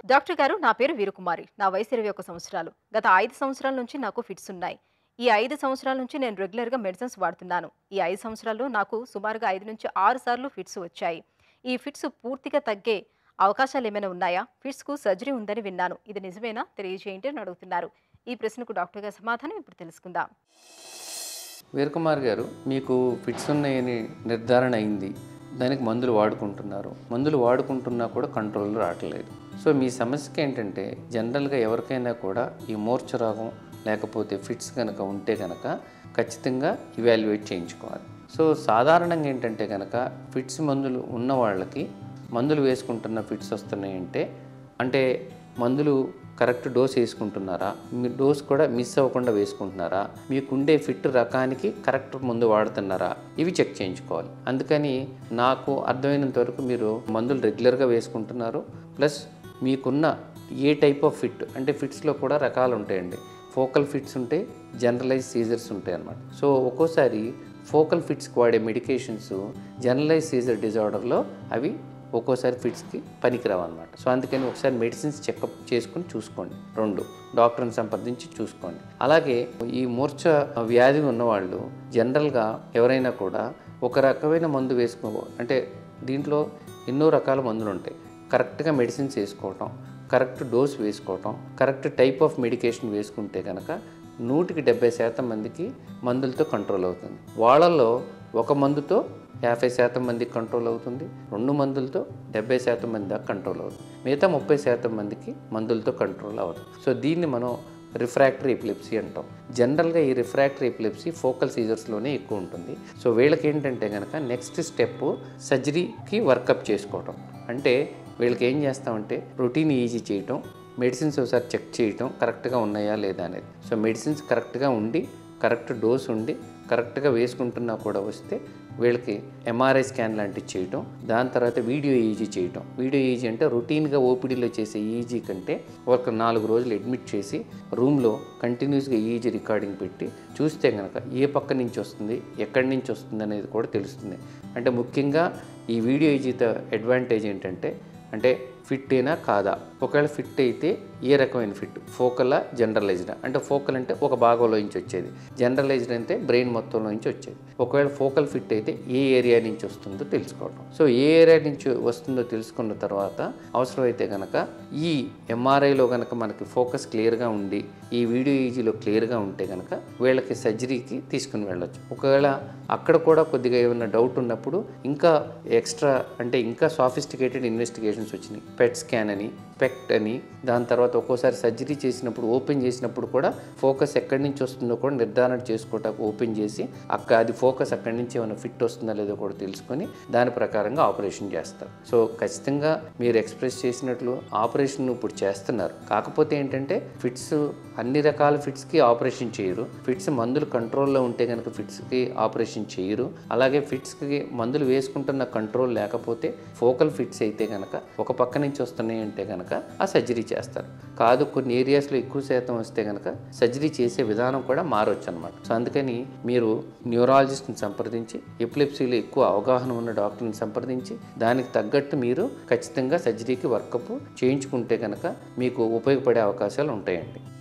doctor గారు నా పేరు వీరకుమారి నా వయసు ఇరవై ఒక సంవత్సరాలు గత ఐదు సంవత్సరాల నుంచి నాకు ఫిట్స్ ఉన్నాయి ఈ ఐదు సంవత్సరాల నుంచి నేను రెగ్యులర్గా మెడిసిన్స్ వాడుతున్నాను ఈ ఐదు సంవత్సరాల్లో నాకు సుమారుగా ఐదు నుంచి ఆరు సార్లు ఫిట్స్ వచ్చాయి ఈ ఫిట్స్ పూర్తిగా తగ్గే అవకాశాలు ఏమైనా ఉన్నాయా ఫిట్స్కు సర్జరీ ఉందని విన్నాను ఇది నిజమేనా తెలియజేయండి అని అడుగుతున్నారు ఈ ప్రశ్నకు డాక్టర్ గారి సమాధానం ఇప్పుడు తెలుసుకుందాం వీరకుమార్ గారు మీకు ఫిట్స్ ఉన్నాయని నిర్ధారణ అయింది దానికి మందులు వాడుకుంటున్నారు మందులు వాడుకుంటున్నా కూడా కంట్రోల్ రావట్లేదు సో మీ సమస్యకి ఏంటంటే జనరల్గా ఎవరికైనా కూడా ఈ మూర్ఛ రోగం లేకపోతే ఫిట్స్ కనుక ఉంటే కనుక ఖచ్చితంగా ఇవాల్యుయేట్ చేయించుకోవాలి సో సాధారణంగా ఏంటంటే కనుక ఫిట్స్ మందులు ఉన్న వాళ్ళకి మందులు వేసుకుంటున్న ఫిట్స్ వస్తున్నాయంటే అంటే మందులు కరెక్ట్ డోస్ వేసుకుంటున్నారా మీ డోస్ కూడా మిస్ అవ్వకుండా వేసుకుంటున్నారా మీకుండే ఫిట్ రకానికి కరెక్ట్ మందు వాడుతున్నారా ఇవి చెక్ చేయించుకోవాలి అందుకని నాకు అర్థమైనంత వరకు మీరు మందులు రెగ్యులర్గా వేసుకుంటున్నారు ప్లస్ మీకున్న ఏ టైప్ ఆఫ్ ఫిట్ అంటే ఫిట్స్లో కూడా రకాలు ఉంటాయండి ఫోకల్ ఫిట్స్ ఉంటాయి జనరలైజ్ సీజర్స్ ఉంటాయి అన్నమాట సో ఒక్కోసారి ఫోకల్ ఫిట్స్కి వాడే మెడికేషన్స్ జనరలైజ్ సీజర్ డిజార్డర్లో అవి ఒక్కోసారి ఫిట్స్కి పనికిరావు అనమాట సో అందుకని ఒకసారి మెడిసిన్స్ చెకప్ చేసుకుని చూసుకోండి రెండు డాక్టర్ని సంప్రదించి చూసుకోండి అలాగే ఈ మూర్ఛ వ్యాధి ఉన్నవాళ్ళు జనరల్గా ఎవరైనా కూడా ఒక రకమైన మందు వేసుకో అంటే దీంట్లో ఎన్నో రకాల మందులు ఉంటాయి కరెక్ట్గా మెడిసిన్స్ వేసుకోవటం కరెక్ట్ డోస్ వేసుకోవటం కరెక్ట్ టైప్ ఆఫ్ మెడికేషన్ వేసుకుంటే కనుక నూటికి డెబ్బై శాతం మందికి మందులతో కంట్రోల్ అవుతుంది వాళ్ళల్లో ఒక మందుతో యాభై శాతం మందికి కంట్రోల్ అవుతుంది రెండు మందులతో డెబ్బై శాతం మంది దాకా కంట్రోల్ అవుతుంది మిగతా ముప్పై శాతం మందికి మందులతో కంట్రోల్ అవ్వదు సో దీన్ని మనం రిఫ్రాక్టరీ ఎపిలెప్సీ అంటాం జనరల్గా ఈ రిఫ్రాక్టరీ ఎపిలెప్సీ ఫోకల్ సీజర్స్లోనే ఎక్కువ ఉంటుంది సో వీళ్ళకి ఏంటంటే కనుక నెక్స్ట్ స్టెప్ సర్జరీకి వర్కప్ చేసుకోవటం అంటే వీళ్ళకి ఏం చేస్తామంటే రొటీన్ ఈజీ చేయటం మెడిసిన్స్ ఒకసారి చెక్ చేయటం కరెక్ట్గా ఉన్నాయా లేదా అనేది సో మెడిసిన్స్ కరెక్ట్గా ఉండి కరెక్ట్ డోస్ ఉండి కరెక్ట్గా వేసుకుంటున్నా కూడా వస్తే వీళ్ళకి ఎంఆర్ఐ స్కాన్ లాంటివి చేయటం దాని తర్వాత వీడియో ఈజీ చేయటం వీడియో ఈజీ అంటే రొటీన్గా ఓపీడీలో చేసే ఈజీ కంటే ఒక నాలుగు రోజులు అడ్మిట్ చేసి రూమ్లో కంటిన్యూస్గా ఈజీ రికార్డింగ్ పెట్టి చూస్తే కనుక ఏ పక్క నుంచి వస్తుంది ఎక్కడి నుంచి వస్తుంది అనేది కూడా తెలుస్తుంది అంటే ముఖ్యంగా ఈ వీడియో ఈజీతో అడ్వాంటేజ్ ఏంటంటే అంటే ఫిట్ అయినా కాదా ఒకవేళ ఫిట్ అయితే ఏ రకమైన ఫిట్ ఫోకలా జనరలైజ్డ్ అంటే ఫోకల్ అంటే ఒక భాగంలో నుంచి వచ్చేది జనరలైజ్డ్ అంటే బ్రెయిన్ మొత్తంలో నుంచి వచ్చేది ఒకవేళ ఫోకల్ ఫిట్ అయితే ఏ ఏరియా నుంచి వస్తుందో తెలుసుకోవడం సో ఏ ఏరియా నుంచి వస్తుందో తెలుసుకున్న తర్వాత అవసరమైతే కనుక ఈ ఎంఆర్ఐలో కనుక మనకి ఫోకస్ క్లియర్గా ఉండి ఈ వీడియో ఈజీలో క్లియర్గా ఉంటే కనుక వీళ్ళకి సర్జరీకి తీసుకుని వెళ్ళొచ్చు ఒకవేళ అక్కడ కూడా కొద్దిగా ఏమైనా డౌట్ ఉన్నప్పుడు ఇంకా ఎక్స్ట్రా అంటే ఇంకా సాఫిస్టికేటెడ్ ఇన్వెస్టిగేషన్స్ వచ్చినాయి పెట్ స్కాన్ అని పెక్ట్ అని దాని తర్వాత ఒక్కోసారి సర్జరీ చేసినప్పుడు ఓపెన్ చేసినప్పుడు కూడా ఫోకస్ ఎక్కడి నుంచి వస్తుందో కూడా నిర్ధారణ చేసుకోవటానికి ఓపెన్ చేసి అక్క అది ఫోకస్ అక్కడి నుంచి ఏమైనా ఫిట్ వస్తుందా లేదో కూడా తెలుసుకొని దాని ప్రకారంగా ఆపరేషన్ చేస్తారు సో ఖచ్చితంగా మీరు ఎక్స్ప్రెస్ చేసినట్లు ఆపరేషన్ ఇప్పుడు చేస్తున్నారు కాకపోతే ఏంటంటే ఫిట్స్ అన్ని రకాల ఫిట్స్కి ఆపరేషన్ చేయరు ఫిట్స్ మందులు కంట్రోల్లో ఉంటే కనుక ఫిట్స్కి ఆపరేషన్ చేయరు అలాగే ఫిట్స్కి మందులు వేసుకుంటున్న కంట్రోల్ లేకపోతే ఫోకల్ ఫిట్స్ అయితే కనుక ఒక పక్క నుంచి వస్తున్నాయి అంటే కనుక ఆ సర్జరీ చేస్తారు కాదు కొన్ని ఏరియాస్లో ఎక్కువ శాతం వస్తే కనుక సర్జరీ చేసే విధానం కూడా మారొచ్చు అనమాట సో అందుకని మీరు న్యూరాలజిస్ట్ని సంప్రదించి ఎపిలెప్సీలో ఎక్కువ అవగాహన ఉన్న డాక్టర్ని సంప్రదించి దానికి తగ్గట్టు మీరు ఖచ్చితంగా సర్జరీకి వర్కప్ చేయించుకుంటే కనుక మీకు ఉపయోగపడే అవకాశాలు ఉంటాయండి